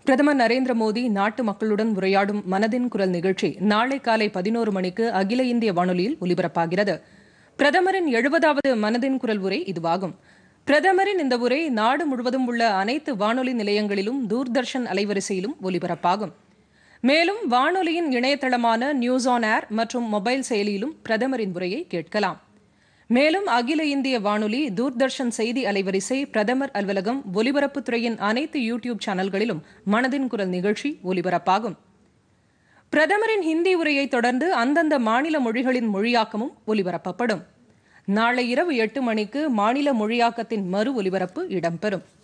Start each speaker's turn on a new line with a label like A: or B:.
A: பிரதமர் நரேந்திர மோடி நாட்டு மக்களுடன் உரையாடும் மனதின் குரல் நிகழ்ச்சி நாளை காலை பதினோரு மணிக்கு அகில இந்திய வானொலியில் ஒலிபரப்பாகிறது பிரதமரின் எழுபதாவது மனதின் குரல் உரை இதுவாகும் பிரதமரின் இந்த உரை நாடு முழுவதும் உள்ள அனைத்து வானொலி நிலையங்களிலும் தூர்தர்ஷன் அலைவரிசையிலும் ஒலிபரப்பாகும் மேலும் வானொலியின் இணையதளமான நியூஸ் ஆன் ஏர் மற்றும் மொபைல் செயலியிலும் பிரதமரின் உரையை கேட்கலாம் மேலும் அகில இந்திய வானொலி தூர்தர்ஷன் செய்தி அலைவரிசை பிரதமர் அலுவலகம் ஒலிபரப்புத்துறையின் அனைத்து யூ டியூப் சேனல்களிலும் மனதின் குரல் நிகழ்ச்சி ஒலிபரப்பாகும் பிரதமரின் ஹிந்தி உரையை தொடர்ந்து அந்தந்த மாநில மொழிகளின் மொழியாக்கமும் ஒலிபரப்பப்படும் நாளை இரவு எட்டு மணிக்கு மாநில மொழியாக்கத்தின் மறு ஒலிபரப்பு இடம்பெறும்